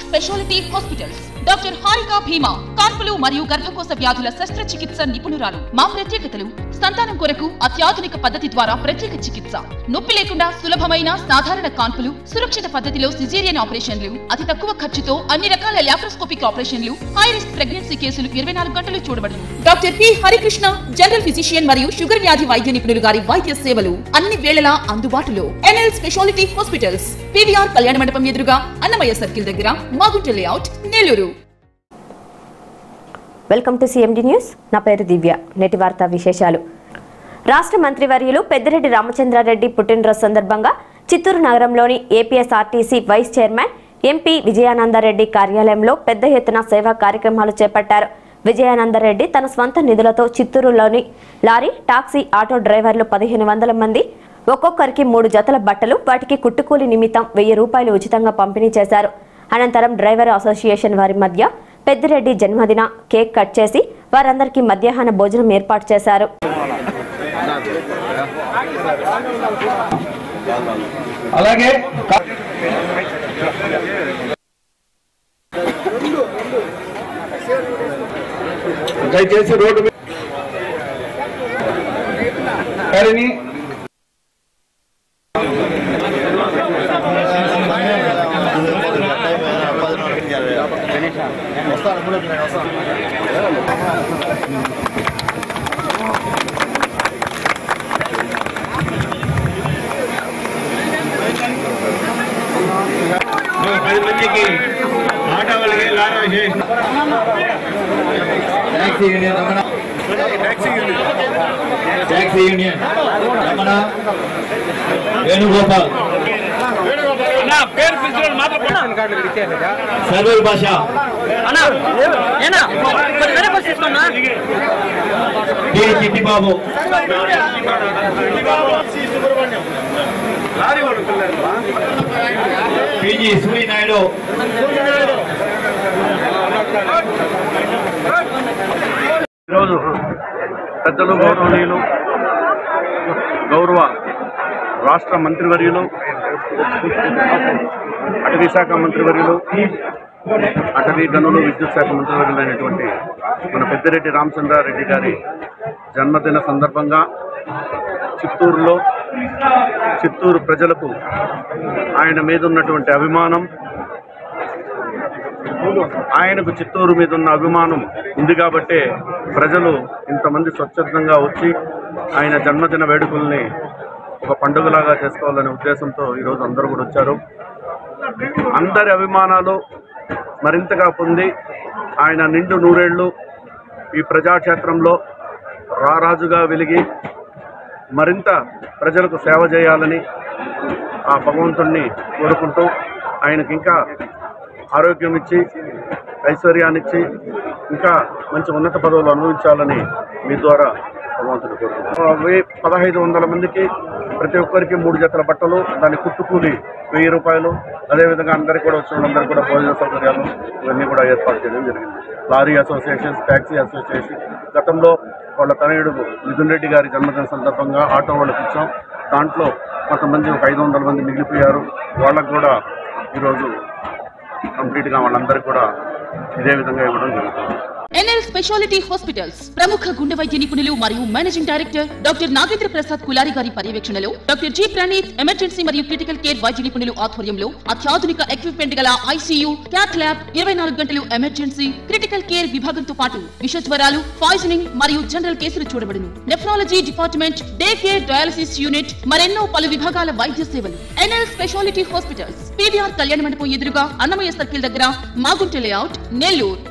speciality hospitals doctor Harika భీమా కాన్పులు మరియు గర్భకోశ వ్యాధుల శస్త్రచికిత్స నిపుణురాలు మా ప్రత్యేకతలు సంతానం కొరకు అత్యాధునిక పద్ధతి ద్వారా ప్రత్యేక చికిత్స నొప్పి లేకుండా సులభమైన సాధారణ కాన్పులు సురక్షిత పద్ధతిలో సిజేరియన్ ఆపరేషన్లు అతి తక్కువ ఖర్చుతో అన్ని రకాల లాప్రోస్కోపిక్ ఆపరేషన్లు హై రిస్క్ ప్రెగ్నెన్సీ కేసులు ఇరవై నాలుగు గంటలు చూడబడును doctor P Harikrishna general physician మరియు షుగర్ వ్యాధి వైద్య నిపుణులు గారి వైద్య సేవలు అన్ని వేళలా అందుబాటులో ఎన్ఎల్ స్పెషాలిటీ హాస్పిటల్స్ పివిఆర్ కళ్యాణ మండపం ఎదురుగా అన్నమయ్య సర్కిల్ దగ్గర Magunta layout Nellore welcome to CMD news నా పేరు దివ్య నేటి వార్తా విశేషాలు రాష్ట్ర మంత్రివర్యులు పెద్దిరెడ్డి రామచంద్రారెడ్డి పుట్టినరోజు సందర్భంగా చిత్తూరు నగరంలోని APSRTC vice chairman MP Vijayananda Reddy కార్యాలయంలో పెద్ద ఎత్తున సేవా కార్యక్రమాలు చేపట్టారు విజయానందరెడ్డి తన స్వంత నిధులతో చిత్తూరులోని లారీ టాక్సీ ఆటో డ్రైవర్లు పదిహేను వందల మంది ఒక్కొక్కరికి మూడు జతల బట్టలు వాటికి కుట్టుకూలి నిమిత్తం వెయ్యి రూపాయలు ఉచితంగా పంపిణీ చేశారు అనంతరం డ్రైవర్ అసోసియేషన్ వారి మధ్య పెద్దిరెడ్డి జన్మదిన కేక్ కట్ చేసి వారందరికీ మధ్యాహ్న భోజనం ఏర్పాటు చేశారు అలాగే దయచేసి రోడ్డు మీద గారిని పది మందికి ఆటో వాళ్ళకి లారీ చేసిన taxi union Ramana taxi union Ramana Venugopal పేరు పిలిచిన మాత్రం సర్వేల్ భాష టి చిట్టిబాబు లారీ వాడు పిజి సూర్యనాయుడు ఈరోజు పెద్దలు గౌరవనీయులు గౌరవ రాష్ట్ర మంత్రివర్యులు అటవీ శాఖ మంత్రివర్యులు అటవీ గనులు విద్యుత్ శాఖ మంత్రివర్యులు అయినటువంటి మన పెద్దిరెడ్డి రామచంద్రారెడ్డి గారి జన్మదిన సందర్భంగా చిత్తూరులో చిత్తూరు ప్రజలకు ఆయన మీద ఉన్నటువంటి అభిమానం ఆయనకు చిత్తూరు మీద ఉన్న అభిమానం ఉంది కాబట్టే ప్రజలు ఇంతమంది స్వచ్ఛందంగా వచ్చి ఆయన జన్మదిన వేడుకల్ని ఒక పండుగలాగా చేసుకోవాలనే ఉద్దేశంతో ఈరోజు అందరూ కూడా వచ్చారు అందరి అభిమానాలు మరింతగా పొంది ఆయన నిండు నూరేళ్లు ఈ ప్రజాక్షేత్రంలో రారాజుగా వెలిగి మరింత ప్రజలకు సేవ చేయాలని ఆ భగవంతుణ్ణి కోరుకుంటూ ఆయనకి ఇంకా ఆరోగ్యం ఇచ్చి ఐశ్వర్యాన్నిచ్చి ఇంకా మంచి ఉన్నత పదవులు అనుభవించాలని మీ ద్వారా భగవంతుని కోరుకుంటున్నాను వెయ్యి పదహైదు వందల మందికి ప్రతి ఒక్కరికి మూడు జతల బట్టలు దాని కుట్టుకూలి వెయ్యి రూపాయలు అదేవిధంగా అందరికీ కూడా వచ్చిన వాళ్ళందరికీ కూడా భోజన సౌకర్యాలు ఇవన్నీ కూడా ఏర్పాటు చేయడం జరిగింది లారీ అసోసియేషన్స్ ట్యాక్సీ అసోసియేషన్ గతంలో వాళ్ళ తనయుడు మిథున్ రెడ్డి గారి జన్మదిన సందర్భంగా ఆటో వాళ్ళకి ఇచ్చాం దాంట్లో కొంతమంది ఒక ఐదు వందల మంది మిగిలిపోయారు వాళ్ళకు కూడా ఈరోజు కంప్లీట్గా వాళ్ళందరికీ కూడా ఇదే విధంగా ఇవ్వడం జరుగుతుంది ఎన్ఎల్ స్పెషాలిటీ హాస్పిటల్స్ ప్రముఖ గుండె వైద్య నిపుణులు మరియు managing director doctor Nagendra Prasad Kulari గారి పర్యవేక్షణలో డాక్టర్ జి ప్రణీత్ ఎమర్జెన్సీ మరియు క్రిటికల్ కేర్ వైద్య నిపుణులు ఆధ్వర్యంలో అత్యాధునిక ఎక్విప్మెంట్ గల ఐసీయూ క్యాట్ ల్యాబ్ ఇరవై నాలుగు గంటలు ఎమర్జెన్సీ క్రిటికల్ కేర్ విభాగంతో పాటు విష జ్వరాలు పాయిజనింగ్ మరియు జనరల్ కేసులు చూడబడును nephrology department day care dialysis unit మరెన్నో పలు విభాగాల వైద్య సేవలు ఎన్ఎల్ స్పెషాలిటీ హాస్పిటల్స్ పీవీఆర్ కళ్యాణ మండపం ఎదురుగా అన్నమయ్య సర్కిల్ దగ్గర మాగుంట లేఅవుట్ నెల్లూరు